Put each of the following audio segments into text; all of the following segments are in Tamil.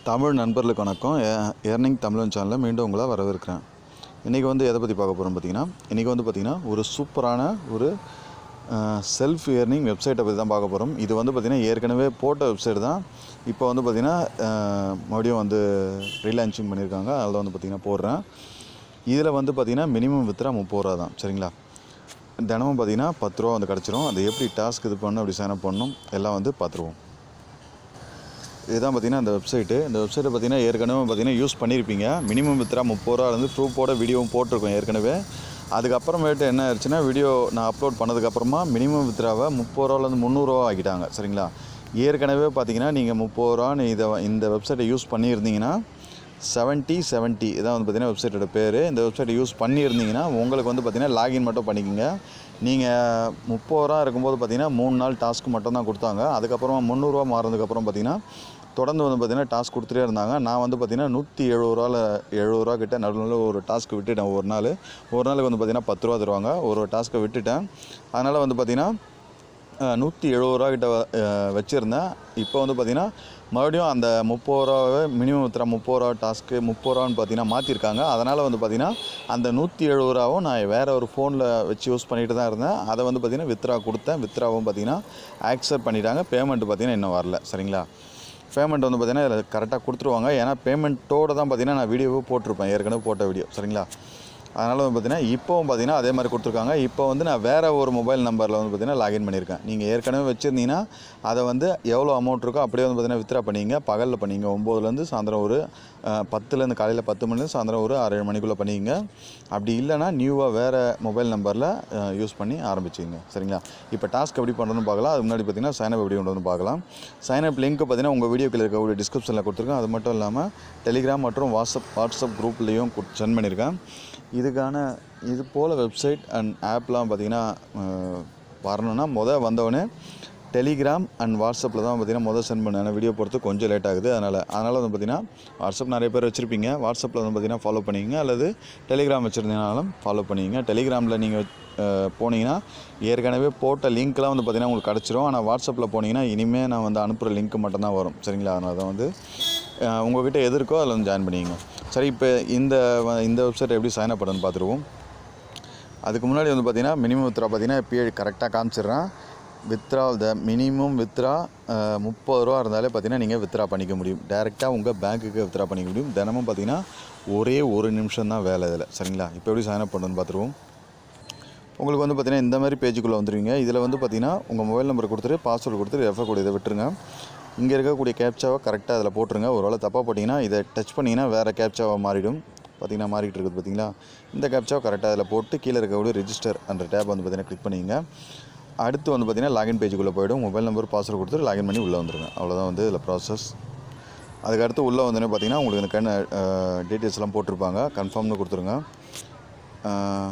தமிழ் நண்பர்களுக்கு வணக்கம் ஏர்னிங் தமிழன் சேனலில் மீண்டும் உங்களை வரவேற்கிறேன் இன்றைக்கி வந்து எதை பற்றி பார்க்க போகிறோம் பார்த்தீங்கன்னா இன்றைக்கி வந்து பார்த்திங்கன்னா ஒரு சூப்பரான ஒரு செல்ஃப் ஏர்னிங் வெப்சைட்டை பற்றி தான் பார்க்க போகிறோம் இது வந்து பார்த்திங்கன்னா ஏற்கனவே போட்ட வெப்சைட் தான் இப்போ வந்து பார்த்திங்கன்னா மறுபடியும் வந்து ரீலான்ச்சிஙங் பண்ணியிருக்காங்க அதில் வந்து பார்த்திங்கன்னா போடுறேன் இதில் வந்து பார்த்திங்கன்னா மினிமம் வித்ரா முப்பது ரூபா தான் சரிங்களா தினமும் பார்த்திங்கன்னா பத்து ரூபா வந்து கிடச்சிரும் அது எப்படி டாஸ்க் இது பண்ணணும் அப்படி சைன் அப் பண்ணணும் எல்லாம் வந்து பார்த்துருவோம் இதுதான் பார்த்தீங்கன்னா இந்த வெப்சைட்டு இந்த வெப்சைட்டை பார்த்தீங்கன்னா ஏற்கனவே பார்த்தீங்கன்னா யூஸ் பண்ணியிருப்பீங்க மினிமம் வித்ரா முப்பது ரூபா இருந்து ப்ரூஃபோட வீடியோவும் போட்டிருக்கோம் ஏற்கனவே அதுக்கப்புறமேட்டு என்ன ஆயிடுச்சுன்னா வீடியோ நான் அப்லோட் பண்ணதுக்கப்புறமா மினிமம் வித்ராவை முப்பது ரூபாலேருந்து முந்நூறுரூவா ஆக்கிட்டாங்க சரிங்களா ஏற்கனவே பார்த்தீங்கன்னா நீங்கள் முப்பது ரூபான்னு இதை இந்த வெப்சைட்டை யூஸ் பண்ணியிருந்தீங்கன்னா செவன்ட்டி செவன்ட்டி இதான் வந்து பார்த்தீங்கன்னா வெப்சைட்டோட பேர் இந்த வெப்சைட்டை யூஸ் பண்ணியிருந்தீங்கன்னா உங்களுக்கு வந்து பார்த்தீங்கன்னா லாகின் மட்டும் பண்ணிக்கோங்க நீங்கள் முப்பது ரூபா இருக்கும்போது பார்த்தீங்கன்னா மூணு நாள் டாஸ்க் மட்டும் தான் கொடுத்தாங்க அதுக்கப்புறமா முந்நூறுரூவா மாறினதுக்கப்புறம் பார்த்தீங்கன்னா தொடர்ந்து வந்து பார்த்தீங்கன்னா டாஸ்க் கொடுத்துட்டே இருந்தாங்க நான் வந்து பார்த்தீங்கன்னா நூற்றி எழுபது ரூபாவில் எழுபது ரூபா கிட்ட நடுவில் ஒரு டாஸ்க் விட்டுட்டேன் ஒரு நாள் ஒரு நாளுக்கு வந்து பார்த்தீங்கன்னா பத்து ரூபா தருவாங்க ஒரு டாஸ்க்கை விட்டுட்டேன் அதனால் வந்து பார்த்தீங்கன்னா நூற்றி எழுபது ரூபா கிட்ட அஹ், வச்சுருந்தேன் இப்போ வந்து பார்த்திங்கன்னா மறுபடியும் அந்த முப்பது ரூபாவே மினிமம் வித்துற முப்பது ரூபா டாஸ்க்கு முப்பது ரூபான்னு பார்த்தீங்கன்னா மாற்றிருக்காங்க அதனால் வந்து பார்த்திங்கன்னா அந்த நூற்றி எழுபது ரூபாவும் நான் வேறு ஒரு ஃபோனில் வச்சு யூஸ் பண்ணிட்டு தான் இருந்தேன் அதை வந்து பார்த்திங்கன்னா வித்ரா கொடுத்தேன் வித்ராவும் பார்த்திங்கன்னா ஆக்செப்ட் பண்ணிட்டாங்க பேமெண்ட் பார்த்திங்கன்னா இன்னும் வரல சரிங்களா பேமெண்ட் வந்து பார்த்திங்கன்னா இதில் கரெக்டாக கொடுத்துருவாங்க ஏன்னா பேமெண்ட்டோடு தான் பார்த்திங்கன்னா நான் வீடியோவே போட்டிருப்பேன் ஏற்கனவே போட்ட வீடியோ சரிங்களா அதனால் வந்து பார்த்திங்கன்னா இப்போவும் பார்த்திங்கன்னா அதே மாதிரி கொடுத்துருக்காங்க இப்போ வந்து நான் வேறு ஒரு மொபைல் நம்பரில் வந்து பார்த்திங்கன்னா லாகின் பண்ணியிருக்கேன் நீங்கள் ஏற்கனவே வச்சுருந்தீங்கன்னா அதை வந்து எவ்வளோ அமௌண்ட் இருக்கோ அப்படியே வந்து பார்த்திங்கன்னா வித்ரா பண்ணிங்க பகலில் பண்ணிங்க ஒம்போதுலேருந்து சாயந்தரம் ஒரு அஹ், பத்துலேருந்து காலையில் பத்து மணிலேருந்து சாயந்தரம் ஒரு ஆறு ஏழு மணிக்குள்ளே பண்ணிங்க அப்படி இல்லைன்னா நியூவாக வேறு மொபைல் நம்பரில் யூஸ் பண்ணி ஆரம்பிச்சிங்க சரிங்களா இப்போ டாஸ்க் எப்படி பண்ணுறதுன்னு பார்க்கலாம் அது முன்னாடி பார்த்திங்கன்னா சைனப் எப்படி பண்ணுறதுன்னு பார்க்கலாம் சைனப் லிங்க் பார்த்திங்கன்னா உங்கள் வீடியோக்கில் இருக்கக்கூடிய டிஸ்கிரிப்ஷனில் கொடுத்துருக்கேன் அது மட்டும் இல்லாமல் டெலிகிராம் மற்றும் வாட்ஸ்அப் வாட்ஸ்அப் குரூப்லேயும் சென்ட் பண்ணியிருக்கேன் இதுக்கான இது போல் வெப்சைட் அண்ட் ஆப்லாம் பார்த்திங்கன்னா அஹ், வரணும்னா மொதல் வந்தவொடனே டெலிகிராம் அண்ட் வாட்ஸ்அப்பில் தான் பார்த்திங்கன்னா மொதல் சென்ட் பண்ணேன் வீடியோ பொறுத்து கொஞ்சம் லேட் ஆகுது அதனால் அதனால் வந்து பார்த்திங்கன்னா வாட்ஸ்அப் நிறைய பேர் வச்சுருப்பீங்க வாட்ஸ்அப்பில் வந்து பார்த்திங்கன்னா ஃபாலோ பண்ணிக்கங்க அல்லது டெலிகிராம் வச்சுருந்தீங்கனாலும் ஃபாலோ பண்ணிக்கங்க டெலிகிராமில் நீங்கள் போனீங்கன்னா ஏற்கனவே போட்ட லிங்க்லாம் வந்து பார்த்திங்கன்னா உங்களுக்கு கிடச்சிரும் ஆனால் வாட்ஸ்அப்பில் போனீங்கன்னா இனிமேல் நான் வந்து அனுப்புகிற லிங்க் மட்டும்தான் வரும் சரிங்களா அதனால தான் வந்து அஹ், உங்ககிட்ட எது இருக்கோ அதில் வந்து ஜாயின் பண்ணிக்கங்க சரி இப்போ இந்த வ- இந்த வெப்சைட் எப்படி சைன் அப் பண்ணுன்னு பார்த்துருவோம் அதுக்கு முன்னாடி வந்து பார்த்தீங்கன்னா மினிமம் வித்ரா பார்த்தீங்கன்னா இப்பயே கரெக்டாக காமிச்சிடுறேன் வித்ரா த மினிமம் வித்ரா முப்பது ரூபா இருந்தாலே பார்த்தீங்கன்னா நீங்கள் வித்ரா பண்ணிக்க முடியும் டேரெக்டாக உங்கள் பேங்க்குக்கு வித்ரா பண்ணிக்க முடியும் தினமும் பார்த்தீங்கன்னா ஒரே ஒரு நிமிஷம் தான் வேலை இதில் சரிங்களா இப்போ எப்படி சைன் அப் பண்ணுன்னு பார்த்துருவோம் உங்களுக்கு வந்து பார்த்தீங்கன்னா இந்த மாதிரி பேஜுக்குள்ளே வந்துடுவீங்க இதில் வந்து பார்த்தீங்கன்னா உங்கள் மொபைல் நம்பர் கொடுத்துட்டு பாஸ்வேர்டு கொடுத்துட்டு ரெஃபர் கோட் இதை விட்டுருங்க இங்கே இருக்கக்கூடிய கேப்சாவை கரெக்டாக அதில் போட்டுருங்க ஒரு வேளை தப்பாக போட்டிங்கன்னா இதை டச் பண்ணிங்கன்னா வேறு கேப்சாவாக மாறிடும் பார்த்தீங்கன்னா மாறிட்டு இருக்குது பார்த்தீங்களா இந்த கேப்சாவை கரெக்டாக அதில் போட்டு கீழே இருக்கக்கூடிய ரெஜிஸ்டர் அந்த டேப் வந்து பார்த்தீங்கன்னா கிளிக் பண்ணிங்க அடுத்து வந்து பார்த்தீங்கன்னா லாகின் பேஜுக்குள்ளே போய்டும் மொபைல் நம்பர் பாஸ்வேர்டு கொடுத்துட்டு லாகின் பண்ணி உள்ளே வந்துருங்க அவ்வளோதான் வந்து இதில் ப்ராசஸ் அதுக்கடுத்து உள்ளே வந்தோடனே பார்த்தீங்கன்னா உங்களுக்கு இந்த கண் டீட்டெயில்ஸ்லாம் போட்டிருப்பாங்க கன்ஃபார்ம்னு கொடுத்துருங்க அஹ்,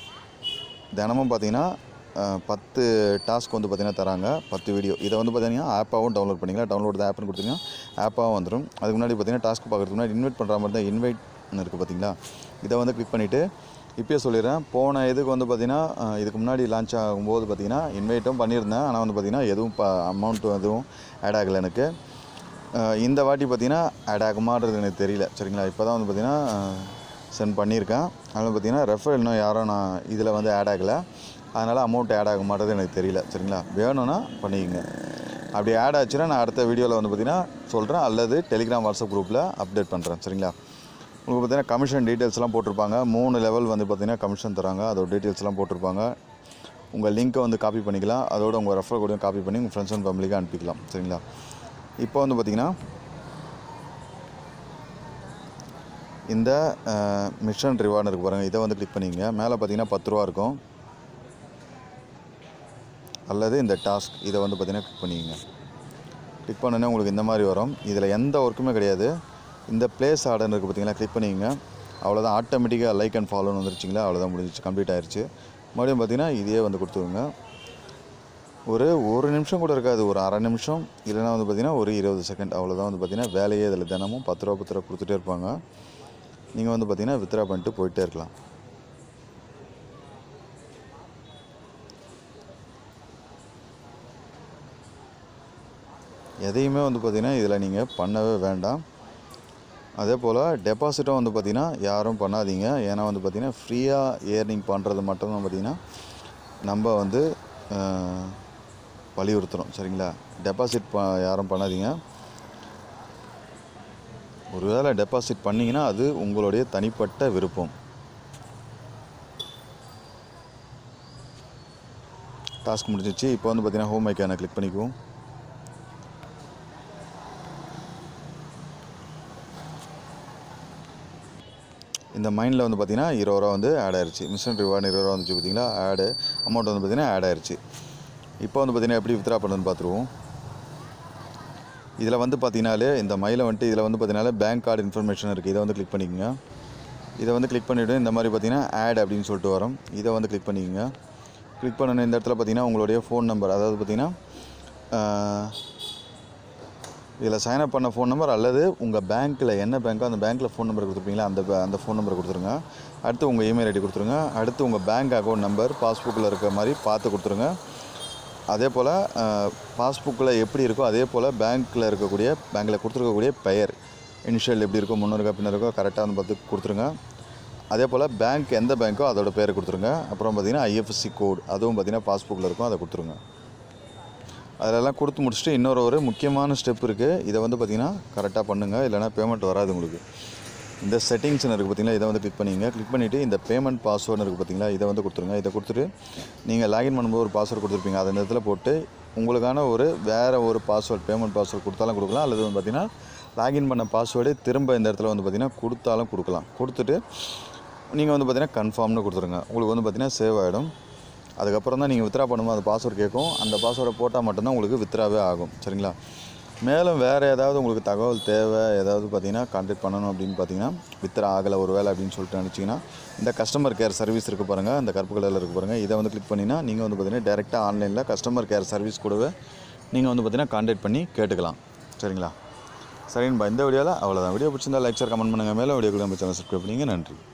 தினமும் பார்த்தீங்கன்னா அஹ், பத்து டாஸ்க் வந்து பார்த்தீங்கன்னா தராங்க பத்து வீடியோ இதை வந்து பார்த்தீங்கன்னா ஆப்பாகவும் டவுன்லோட் பண்ணிக்கலாம் டவுன்லோட் த ஆப்னு கொடுத்தீங்கன்னா ஆப்பாகவும் வந்துடும் அதுக்கு முன்னாடி பார்த்தீங்கன்னா டாஸ்க் பார்க்குறதுக்கு முன்னாடி இன்வைட் பண்ணுற மாதிரி தான் இன்வைட்னு இருக்குது பார்த்தீங்களா இதை வந்து கிளிக் பண்ணிவிட்டு இப்போயே சொல்லிடுறேன் போன இதுக்கு வந்து பார்த்தீங்கன்னா அஹ், இதுக்கு முன்னாடி லான்ச் ஆகும்போது பார்த்தீங்கன்னா இன்வைட்டும் பண்ணியிருந்தேன் ஆனால் வந்து பார்த்தீங்கன்னா எதுவும் இப்போ அமௌண்ட் எதுவும் ஆட் ஆகலை எனக்கு அஹ், இந்த வாட்டி பார்த்தீங்கன்னா ஆட் ஆகுமான்றது எனக்கு தெரியல சரிங்களா இப்போ தான் வந்து பார்த்தீங்கன்னா சென்ட் பண்ணியிருக்கேன் அதனால் பார்த்தீங்கன்னா ரெஃபர் இன்னும் யாரும் நான் இதில் வந்து ஆட் ஆகலை அதனால் அமௌண்ட் ஆட் ஆக மாட்டேது எனக்கு தெரியல சரிங்களா வேணும்னா பண்ணிக்கங்க அப்படி ஆட் ஆச்சுன்னா நான் அடுத்த வீடியோவில் வந்து பார்த்தீங்கன்னா சொல்கிறேன் அல்லது டெலிகிராம் வாட்ஸ்அப் குரூப்பில் அப்டேட் பண்ணுறேன் சரிங்களா உங்களுக்கு பார்த்தீங்கன்னா கமிஷன் டீட்டெயில்ஸ்லாம் போட்டிருப்பாங்க மூணு லெவல் வந்து பார்த்தீங்கன்னா கமிஷன் தராங்க அதோட டீட்டெயில்ஸ்லாம் போட்டிருப்பாங்க உங்கள் லிங்க்கை வந்து காப்பி பண்ணிக்கலாம் அதோட உங்கள் ரெஃபர் கூடயும் காப்பி பண்ணி உங்கள் ஃப்ரெண்ட்ஸ் அண்ட் ஃபேமிலிக்கு அனுப்பிக்கலாம் சரிங்களா இப்போ வந்து பார்த்தீங்கன்னா இந்த மிஷன் ரிவார்டு இருக்கு பாருங்கள் இதை வந்து கிளிக் பண்ணிங்க மேலே பார்த்தீங்கன்னா பத்து ரூபா இருக்கும் அல்லது இந்த டாஸ்க் இதை வந்து பார்த்தீங்கன்னா கிளிக் பண்ணிக்கங்க கிளிக் பண்ணோன்னே உங்களுக்கு இந்த மாதிரி வரும் இதில் எந்த ஒர்க்குமே கிடையாது இந்த பிளேஸ் ஆர்டர் இருக்குது பார்த்தீங்களா கிளிக் பண்ணிக்கங்க அவ்வளோதான் ஆட்டோமேட்டிக்காக லைக் அண்ட் ஃபாலோன்னு வந்துருச்சிங்களா அவ்வளோதான் முடிஞ்சிச்சு கம்ப்ளீட் ஆயிருச்சு மறுபடியும் பார்த்தீங்கன்னா இதையே வந்து கொடுத்துருங்க ஒரு ஒரு நிமிஷம் கூட இருக்காது ஒரு அரை நிமிஷம் இல்லைன்னா வந்து பார்த்திங்கன்னா ஒரு இருபது செகண்ட் அவ்வளோதான் வந்து பார்த்திங்கன்னா வேலையே இதில் தினமும் பத்து ரூபா பத்து ரூபா கொடுத்துட்டே இருப்பாங்க நீங்கள் வந்து பார்த்திங்கன்னா வித்ரா பண்ணிட்டு போயிட்டே இருக்கலாம் எதையுமே வந்து பார்த்திங்கன்னா இதில் நீங்கள் பண்ணவே வேண்டாம் அதே போல் டெபாசிட்டும் வந்து பார்த்திங்கன்னா யாரும் பண்ணாதீங்க ஏன்னா வந்து பார்த்திங்கன்னா ஃப்ரீயாக ஏர்னிங் பண்ணுறது மட்டும்தான் பார்த்திங்கன்னா நம்ம வந்து அஹ், வலியுறுத்துகிறோம் சரிங்களா டெபாசிட் ப யாரும் பண்ணாதீங்க ஒருவேளை டெபாசிட் பண்ணிங்கன்னா அது உங்களுடைய தனிப்பட்ட விருப்பம் டாஸ்க் முடிஞ்சிச்சு இப்போ வந்து பார்த்தீங்கன்னா ஹோம் ஐக்கானை கிளிக் பண்ணிக்குவோம் இந்த மைண்டில் வந்து பார்த்தீங்கன்னா இருபது ரூபா வந்து ஆட் ஆயிருச்சு மிஷன் ரிவார்டு இருபது ரூபா வந்துச்சு பார்த்தீங்களா ஆடு அமௌண்ட் வந்து பார்த்தீங்கன்னா ஆட் ஆயிருச்சு இப்போ வந்து பார்த்தீங்கன்னா எப்படி வித்ரா பண்ணுறதுன்னு பார்த்துருவோம் இதில் வந்து பார்த்தீங்கனாலே இந்த மயிலை வந்துட்டு இதில் வந்து பார்த்தீங்கனாலே பேங்க் கார்டு இன்ஃபர்மேஷன் இருக்குது இதை வந்து கிளிக் பண்ணிக்கோங்க இதை வந்து கிளிக் பண்ணிவிட்டு இந்த மாதிரி பார்த்தீங்கன்னா ஆட் அப்படின்னு சொல்லிட்டு வரும் இதை வந்து கிளிக் பண்ணிக்கோங்க கிளிக் பண்ணணும் இந்த இடத்துல பார்த்தீங்கன்னா உங்களுடைய ஃபோன் நம்பர் அதாவது பார்த்தீங்கன்னா இதில் சைன் அப் பண்ண ஃபோன் நம்பர் அல்லது உங்கள் பேங்க்கில் என்ன பேங்க்கோ அந்த பேங்க்கில் ஃபோன் நம்பர் கொடுத்துருப்பீங்களா அந்த ba- அந்த ஃபோன் நம்பர் கொடுத்துருங்க அடுத்து உங்கள் இமெயில் ஐடி கொடுத்துருங்க அடுத்து உங்கள் பேங்க் அக்கௌண்ட் நம்பர் பாஸ்புக்கில் இருக்க மாதிரி பார்த்து கொடுத்துருங்க அதே போல் பாஸ்புக்கில் எப்படி இருக்கோ அதே போல் பேங்க்கில் இருக்கக்கூடிய பேங்க்கில் கொடுத்துருக்கக்கூடிய பெயர் இனிஷியல் எப்படி இருக்கோ முன்னூறுக்கா பின்னருக்கோ கரெக்டாக வந்து பார்த்து கொடுத்துருங்க அதே போல் பேங்க் எந்த பேங்க்கோ அதோட பேர் கொடுத்துருங்க அப்புறம் பார்த்தீங்கன்னா ஐஎஃப்எஸ்சி கோட் அதுவும் பார்த்தீங்கன்னா பாஸ்புக்கில் இருக்கும் அதை கொடுத்துருங்க அதிலெல்லாம் கொடுத்து முடிச்சுட்டு இன்னொரு ஒரு முக்கியமான ஸ்டெப் இருக்குது இதை வந்து பார்த்திங்கன்னா கரெக்டாக பண்ணுங்கள் இல்லைனா பேமெண்ட் வராது உங்களுக்கு இந்த செட்டிங்ஸ்னு இருக்குது பார்த்தீங்களா இதை வந்து கிளிக் பண்ணிங்க கிளிக் பண்ணிவிட்டு இந்த பேமெண்ட் பாஸ்வேர்டு இருக்குது பார்த்தீங்களா இதை வந்து கொடுத்துருங்க இதை கொடுத்துட்டு நீங்கள் லாகின் பண்ணும்போது ஒரு பாஸ்வேர்டு கொடுத்துருப்பீங்க அதை இந்த இடத்துல போட்டு உங்களுக்கான ஒரு வேறு ஒரு பாஸ்வேர்டு பேமெண்ட் பாஸ்வேர்டு கொடுத்தாலும் கொடுக்கலாம் அல்லது வந்து பார்த்திங்கன்னா லாகின் பண்ண பாஸ்வேர்டு திரும்ப இந்த இடத்துல வந்து பார்த்திங்கன்னா கொடுத்தாலும் கொடுக்கலாம் கொடுத்துட்டு நீங்கள் வந்து பார்த்திங்கன்னா கன்ஃபார்ம்னு கொடுத்துருங்க உங்களுக்கு வந்து பார்த்திங்கன்னா சேவ் ஆகிடும் அதுக்கப்புறம் தான் நீங்கள் வித்ரா பண்ணும்போது அந்த பாஸ்வேர்டு கேட்கும் அந்த பாஸ்வேர்டை போட்டால் மட்டும்தான் உங்களுக்கு வித்ராவே ஆகும் சரிங்களா மேலும் வேறு ஏதாவது உங்களுக்கு தகவல் தேவை ஏதாவது பார்த்தீங்கன்னா கான்டாக்ட் பண்ணணும் அப்படின்னு பார்த்தீங்கன்னா வித்ரா ஆகலை ஒரு வேலை அப்படின்னு சொல்லிட்டு நினச்சிங்கன்னா இந்த கஸ்டமர் கேர் சர்வீஸ் இருக்குது பாருங்கள் இந்த கருப்பு கலரில் இருக்குது பாருங்கள் இதை வந்து கிளிக் பண்ணினா நீங்கள் வந்து பார்த்தீங்கன்னா டேரெக்டாக ஆன்லைனில் கஸ்டமர் கேர் சர்வீஸ் கூடவே நீங்கள் வந்து பார்த்தீங்கன்னா கான்டாக்ட் பண்ணி கேட்டுக்கலாம் சரிங்களா சரிங்கப்பா இந்த வீடியோவில் அவ்வளோதான் வீடியோ பிடிச்சிருந்தா லைக் சார் கமெண்ட் பண்ணுங்கள் மேலே வீடியோக்கு நம்ம சேனல் சப்ஸ்கிரைப் பண்ணிங்க நன்றி